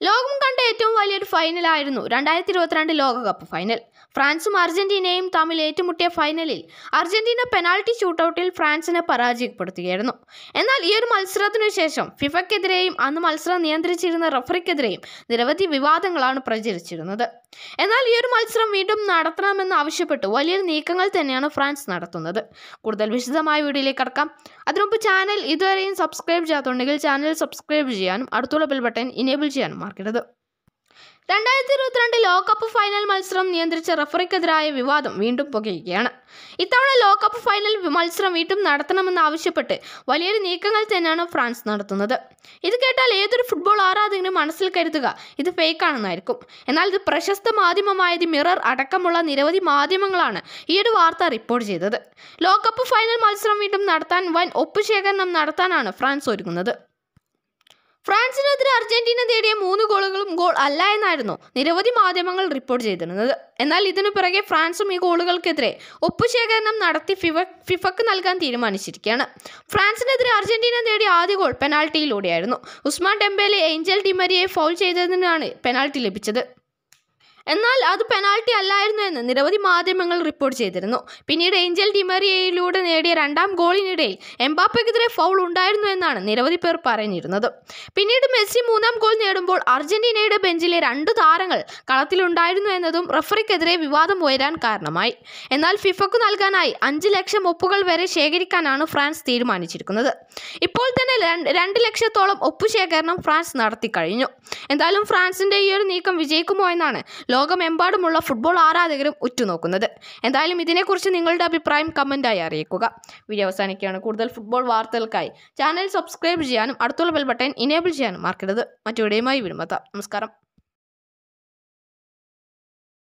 ലോകം കണ്ട ഏറ്റവും വലിയൊരു ഫൈനലായിരുന്നു രണ്ടായിരത്തി ഇരുപത്തിരണ്ട് ലോകകപ്പ് ഫൈനൽ ഫ്രാൻസും അർജന്റീനയും തമ്മിൽ ഏറ്റുമുട്ടിയ ഫൈനലിൽ അർജന്റീന പെനാൽറ്റി ഷൂട്ടൌട്ടിൽ ഫ്രാൻസിനെ പരാജയപ്പെടുത്തുകയായിരുന്നു എന്നാൽ ഈ ഒരു മത്സരത്തിനു ശേഷം ഫിഫയ്ക്കെതിരെയും അന്ന് മത്സരം നിയന്ത്രിച്ചിരുന്ന റഫറിക്കെതിരെയും നിരവധി വിവാദങ്ങളാണ് പ്രചരിച്ചിരുന്നത് എന്നാൽ ഈ ഒരു മത്സരം വീണ്ടും നടത്തണമെന്ന് ആവശ്യപ്പെട്ട് വലിയൊരു നീക്കങ്ങൾ തന്നെയാണ് ഫ്രാൻസ് നടത്തുന്നത് കൂടുതൽ വിശദമായ വീഡിയോയിലേക്ക് കടക്കാം അതിനുമുമ്പ് ചാനൽ ഇതുവരെയും സബ്സ്ക്രൈബ് ചെയ്യാത്തുണ്ടെങ്കിൽ ചാനൽ സബ്സ്ക്രൈബ് ചെയ്യാനും അടുത്തുള്ള ബെൽ ബട്ടൺ ഇനേബിൾ ചെയ്യാനും മറക്കരുത് രണ്ടായിരത്തി ഇരുപത്തിരണ്ട് ലോകകപ്പ് ഫൈനൽ മത്സരം നിയന്ത്രിച്ച റഫറിക്കെതിരായ വിവാദം വീണ്ടും പുകയുകയാണ് ഇത്തവണ ലോകകപ്പ് ഫൈനൽ മത്സരം വീണ്ടും നടത്തണമെന്ന് ആവശ്യപ്പെട്ട് വലിയൊരു നീക്കങ്ങൾ തന്നെയാണ് ഫ്രാൻസ് നടത്തുന്നത് ഇത് കേട്ടാൽ ഏതൊരു ഫുട്ബോൾ ആരാധകനും മനസ്സിൽ കരുതുക ഇത് ഫേക്കാണെന്നായിരിക്കും എന്നാൽ ഇത് പ്രശസ്ത മാധ്യമമായ ദി മിറർ അടക്കമുള്ള നിരവധി മാധ്യമങ്ങളാണ് ഈ ഒരു വാർത്ത റിപ്പോർട്ട് ചെയ്തത് ലോകകപ്പ് ഫൈനൽ മത്സരം വീണ്ടും നടത്താൻ വൻ ഒപ്പുശേഖരണം നടത്താനാണ് ഫ്രാൻസ് ഒരുങ്ങുന്നത് ഫ്രാൻസിനെതിരെ അർജന്റീന നേടിയ മൂന്ന് ഗോളുകളും ഗോൾ അല്ല എന്നായിരുന്നു നിരവധി മാധ്യമങ്ങൾ റിപ്പോർട്ട് ചെയ്തിരുന്നത് എന്നാൽ ഇതിനു പിറകെ ഫ്രാൻസും ഈ ഗോളുകൾക്കെതിരെ ഒപ്പുശേഖരണം നടത്തി ഫിഫ ഫിഫക്ക് നൽകാൻ തീരുമാനിച്ചിരിക്കുകയാണ് ഫ്രാൻസിനെതിരെ അർജന്റീന നേടിയ ആദ്യ ഗോൾ പെനാൽറ്റിയിലൂടെയായിരുന്നു ഉസ്മാൻ ഡെമ്പേലെ ഏഞ്ചൽ ഡിമരിയെ ഫൗൾ ചെയ്തതിനാണ് പെനാൽറ്റി ലഭിച്ചത് എന്നാൽ അത് പെനാൽറ്റി അല്ലായിരുന്നു എന്ന് നിരവധി മാധ്യമങ്ങൾ റിപ്പോർട്ട് ചെയ്തിരുന്നു പിന്നീട് ഏഞ്ചൽ ഡിമറിയയിലൂടെ നേടിയ രണ്ടാം ഗോളിനിടയിൽ എംബാപ്പയ്ക്കെതിരെ ഫൗൾ ഉണ്ടായിരുന്നു എന്നാണ് നിരവധി പേർ പറഞ്ഞിരുന്നത് പിന്നീട് മെസ്സി മൂന്നാം ഗോൾ നേടുമ്പോൾ അർജന്റീനയുടെ ബെഞ്ചിലെ രണ്ട് താരങ്ങൾ കളത്തിലുണ്ടായിരുന്നു എന്നതും റഫറിക്കെതിരെ വിവാദം ഉയരാൻ കാരണമായി എന്നാൽ ഫിഫക്ക് നൽകാനായി അഞ്ച് ലക്ഷം ഒപ്പുകൾ വരെ ശേഖരിക്കാനാണ് ഫ്രാൻസ് തീരുമാനിച്ചിരിക്കുന്നത് ഇപ്പോൾ തന്നെ രണ്ട് രണ്ട് ലക്ഷത്തോളം ഒപ്പുശേഖരണം ഫ്രാൻസ് നടത്തി കഴിഞ്ഞു എന്തായാലും ഫ്രാൻസിന്റെ ഈ ഒരു നീക്കം വിജയിക്കുമോ എന്നാണ് ലോകമെമ്പാടുമുള്ള ഫുട്ബോൾ ആരാധകരും ഉറ്റുനോക്കുന്നത് എന്തായാലും ഇതിനെക്കുറിച്ച് നിങ്ങളുടെ അഭിപ്രായം കമൻറ്റായി അറിയിക്കുക വീഡിയോ അവസാനിക്കുകയാണ് കൂടുതൽ ഫുട്ബോൾ വാർത്തകൾക്കായി ചാനൽ സബ്സ്ക്രൈബ് ചെയ്യാനും അടുത്തുള്ള ബെൽ ബട്ടൺ ഇനേബിൾ ചെയ്യാനും മറക്കരുത് മറ്റു വീഡിയോയുമായി വിടുമ്പത്താം നമസ്കാരം